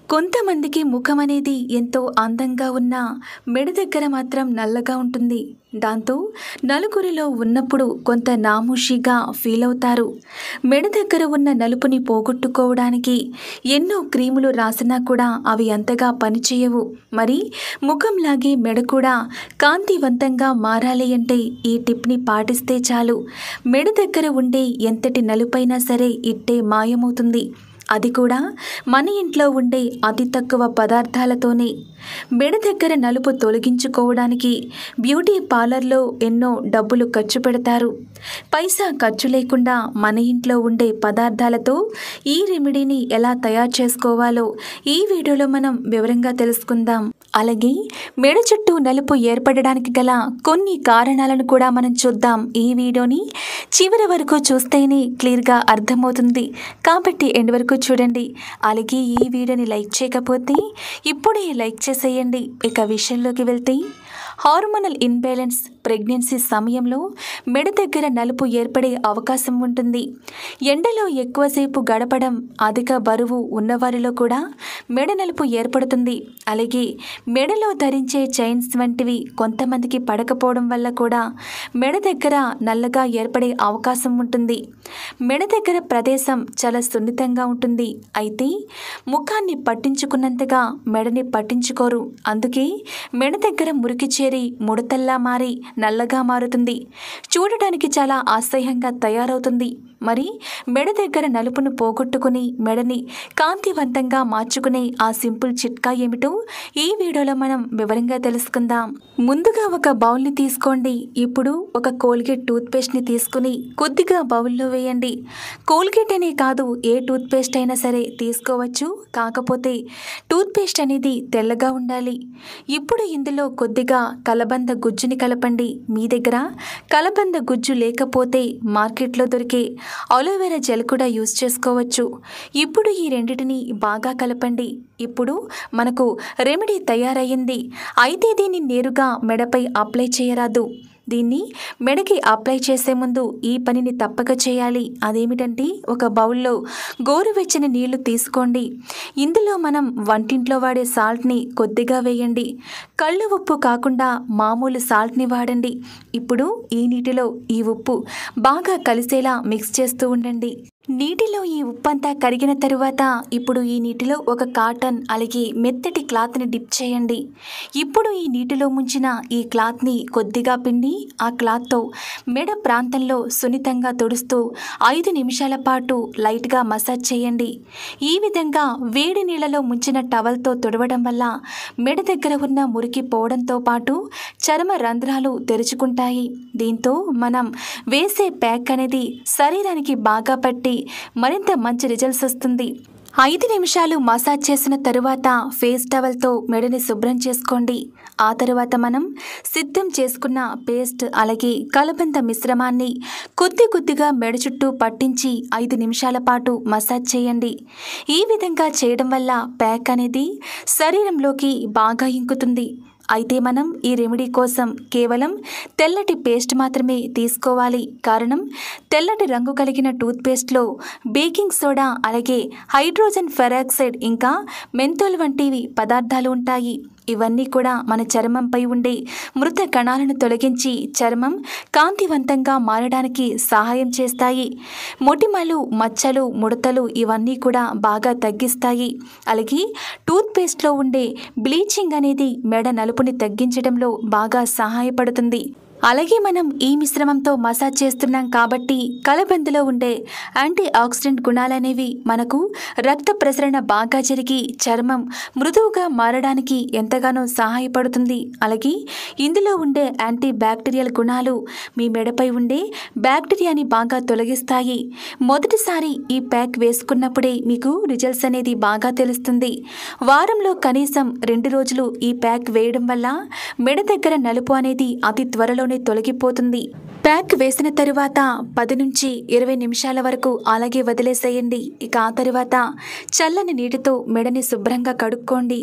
కొంతమందికి ముఖం అనేది ఎంతో అందంగా ఉన్నా మెడ దగ్గర మాత్రం నల్లగా ఉంటుంది దాంతో నలుగురిలో ఉన్నప్పుడు కొంత నామూషిగా ఫీల్ అవుతారు మెడ దగ్గర ఉన్న నలుపుని పోగొట్టుకోవడానికి ఎన్నో క్రీములు రాసినా కూడా అవి అంతగా పనిచేయవు మరి ముఖంలాగే మెడ కూడా కాంతివంతంగా మారాలి అంటే ఈ టిప్ని పాటిస్తే చాలు మెడ దగ్గర ఉండే ఎంతటి నలుపైనా సరే ఇట్టే మాయమవుతుంది అది కూడా మన ఇంట్లో ఉండే అతి తక్కువ పదార్థాలతోనే మెడ దగ్గర నలుపు తొలగించుకోవడానికి బ్యూటీ పార్లర్లో ఎన్నో డబ్బులు ఖర్చు పెడతారు పైసా ఖర్చు లేకుండా మన ఇంట్లో ఉండే పదార్థాలతో ఈ రెమెడీని ఎలా తయారు చేసుకోవాలో ఈ వీడియోలో మనం వివరంగా తెలుసుకుందాం అలాగే మెడ చుట్టూ నలుపు ఏర్పడడానికి గల కొన్ని కారణాలను కూడా మనం చూద్దాం ఈ వీడియోని చివరి వరకు చూస్తేనే క్లియర్గా అర్థమవుతుంది కాబట్టి ఎండ్ వరకు చూడండి అలాగే ఈ వీడియోని లైక్ చేయకపోతే ఇప్పుడే లైక్ చేసేయండి ఇక విషయంలోకి వెళ్తే హార్మోనల్ ఇన్బ్యాలెన్స్ ప్రెగ్నెన్సీ సమయంలో మెడ దగ్గర నలుపు ఏర్పడే అవకాశం ఉంటుంది ఎండలో ఎక్కువసేపు గడపడం అధిక బరువు ఉన్నవారిలో కూడా మెడ నలుపు ఏర్పడుతుంది అలాగే మెడలో ధరించే చైన్స్ వంటివి కొంతమందికి పడకపోవడం వల్ల కూడా మెడ దగ్గర నల్లగా ఏర్పడే అవకాశం ఉంటుంది మెడ దగ్గర ప్రదేశం చాలా సున్నితంగా ఉంటుంది అయితే ముఖాన్ని పట్టించుకున్నంతగా మెడని పట్టించుకోరు అందుకే మెడ దగ్గర మురికి చేరి ముడతల్లా మారి నల్లగా మారుతుంది చూడటానికి చాలా అసహ్యంగా తయారవుతుంది మరి మెడ దగ్గర నలుపును పోగొట్టుకుని మెడని కాంతివంతంగా మార్చుకునే ఆ సింపుల్ చిట్కా ఏమిటో ఈ వీడియోలో మనం వివరంగా తెలుసుకుందాం ముందుగా ఒక బౌల్ని తీసుకోండి ఇప్పుడు ఒక కోల్గేట్ టూత్పేస్ట్ని తీసుకుని కొద్దిగా బౌల్లో వేయండి కోల్గేట్ అనే కాదు ఏ టూత్పేస్ట్ అయినా సరే తీసుకోవచ్చు కాకపోతే టూత్పేస్ట్ అనేది తెల్లగా ఉండాలి ఇప్పుడు ఇందులో కొద్దిగా కలబంద గుజ్జుని కలపండి మీ దగ్గర కలబంద గుజ్జు లేకపోతే మార్కెట్లో దొరికే అలోవెరా జెల్ కూడా యూస్ చేసుకోవచ్చు ఇప్పుడు ఈ రెండిటిని బాగా కలపండి ఇప్పుడు మనకు రెమెడీ తయారయ్యింది అయితే దీన్ని నేరుగా మెడపై అప్లై చేయరాదు దీన్ని మెడకి అప్లై చేసే ముందు ఈ పనిని తప్పక చేయాలి అదేమిటంటే ఒక బౌల్లో గోరువెచ్చని నీళ్లు తీసుకోండి ఇందులో మనం వంటింట్లో వాడే సాల్ట్ని కొద్దిగా వేయండి కళ్ళు ఉప్పు కాకుండా మామూలు సాల్ట్ని వాడండి ఇప్పుడు ఈ నీటిలో ఈ ఉప్పు బాగా కలిసేలా మిక్స్ చేస్తూ ఉండండి నీటిలో ఈ ఉప్పంతా కరిగిన తరువాత ఇప్పుడు ఈ నీటిలో ఒక కాటన్ అలాగే మెత్తటి క్లాత్ని డిప్ చేయండి ఇప్పుడు ఈ నీటిలో ముంచిన ఈ క్లాత్ని కొద్దిగా పిండి ఆ క్లాత్తో మెడ ప్రాంతంలో సున్నితంగా తుడుస్తూ ఐదు నిమిషాల పాటు లైట్గా మసాజ్ చేయండి ఈ విధంగా వేడి నీళ్ళలో ముంచిన టవల్తో తుడవడం వల్ల మెడ దగ్గర ఉన్న మురికి పోవడంతో పాటు చర్మ రంధ్రాలు తెరుచుకుంటాయి దీంతో మనం వేసే ప్యాక్ అనేది శరీరానికి బాగా పట్టి మరింత మంచి రిజల్ట్స్ వస్తుంది ఐదు నిమిషాలు మసాజ్ చేసిన తరువాత ఫేస్ టవల్తో మెడని శుభ్రం చేసుకోండి ఆ తరువాత మనం సిద్ధం చేసుకున్న పేస్ట్ అలాగే కలబంద మిశ్రమాన్ని కొద్ది కొద్దిగా మెడ చుట్టూ పట్టించి ఐదు నిమిషాల పాటు మసాజ్ చేయండి ఈ విధంగా చేయడం వల్ల ప్యాక్ అనేది శరీరంలోకి బాగా ఇంకుతుంది అయితే మనం ఈ రెమెడీ కోసం కేవలం తెల్లటి పేస్ట్ మాత్రమే తీసుకోవాలి కారణం తెల్లటి రంగు కలిగిన టూత్పేస్ట్లో బేకింగ్ సోడా అలాగే హైడ్రోజన్ ఫెరాక్సైడ్ ఇంకా మెంతోల్ వంటివి పదార్థాలు ఉంటాయి ఇవన్నీ కూడా మన చర్మంపై ఉండే మృత కణాలను తొలగించి చర్మం కాంతివంతంగా మారడానికి సహాయం చేస్తాయి మొటిమలు మచ్చలు ముడతలు ఇవన్నీ కూడా బాగా తగ్గిస్తాయి అలాగే టూత్పేస్ట్లో ఉండే బ్లీచింగ్ అనేది మెడ నలుపుని తగ్గించడంలో బాగా సహాయపడుతుంది అలాగే మనం ఈ మిశ్రమంతో మసాజ్ చేస్తున్నాం కాబట్టి కలబందలో ఉండే యాంటీ ఆక్సిడెంట్ గుణాలనేవి మనకు రక్త ప్రసరణ బాగా జరిగి చర్మం మృదువుగా మారడానికి ఎంతగానో సహాయపడుతుంది అలాగే ఇందులో ఉండే యాంటీ బ్యాక్టీరియల్ గుణాలు మీ మెడపై ఉండే బ్యాక్టీరియాని బాగా తొలగిస్తాయి మొదటిసారి ఈ ప్యాక్ వేసుకున్నప్పుడే మీకు రిజల్ట్స్ అనేది బాగా తెలుస్తుంది వారంలో కనీసం రెండు రోజులు ఈ ప్యాక్ వేయడం వల్ల మెడ దగ్గర నలుపు అనేది అతి త్వరలో లోనే తొలగిపోతుంది ప్యాక్ వేసిన తరువాత పది నుంచి ఇరవై నిమిషాల వరకు అలాగే వదిలేసేయండి ఇక ఆ తరువాత చల్లని నీటితో మెడని శుభ్రంగా కడుక్కోండి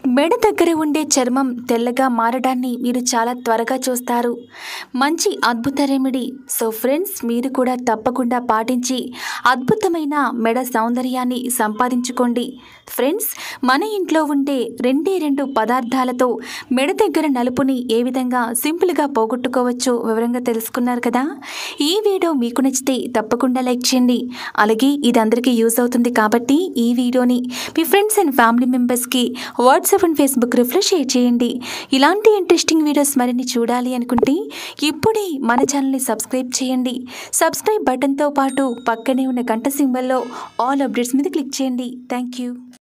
మెడ దగ్గర ఉండే చర్మం తెల్లగా మారడాన్ని మీరు చాలా త్వరగా చూస్తారు మంచి అద్భుత రెమెడీ సో ఫ్రెండ్స్ మీరు కూడా తప్పకుండా పాటించి అద్భుతమైన మెడ సౌందర్యాన్ని సంపాదించుకోండి ఫ్రెండ్స్ మన ఇంట్లో ఉండే రెండే రెండు పదార్థాలతో మెడ దగ్గర నలుపుని ఏ విధంగా సింపుల్గా పోగొట్టుకోవచ్చో వివరంగా తెలుసుకున్నారు కదా ఈ వీడియో మీకు నచ్చితే తప్పకుండా లైక్ చేయండి అలాగే ఇది అందరికీ యూజ్ అవుతుంది కాబట్టి ఈ వీడియోని మీ ఫ్రెండ్స్ అండ్ ఫ్యామిలీ మెంబర్స్కి వాట్సాప్ అండ్ ఫేస్బుక్ గ్రూప్లో షేర్ చేయండి ఇలాంటి ఇంట్రెస్టింగ్ వీడియోస్ మరిన్ని చూడాలి అనుకుంటే ఇప్పుడే మన ఛానల్ని సబ్స్క్రైబ్ చేయండి సబ్స్క్రైబ్ బటన్తో పాటు పక్కనే ఉన్న గంట సింబల్లో ఆల్ అప్డేట్స్ మీద క్లిక్ చేయండి థ్యాంక్ యూ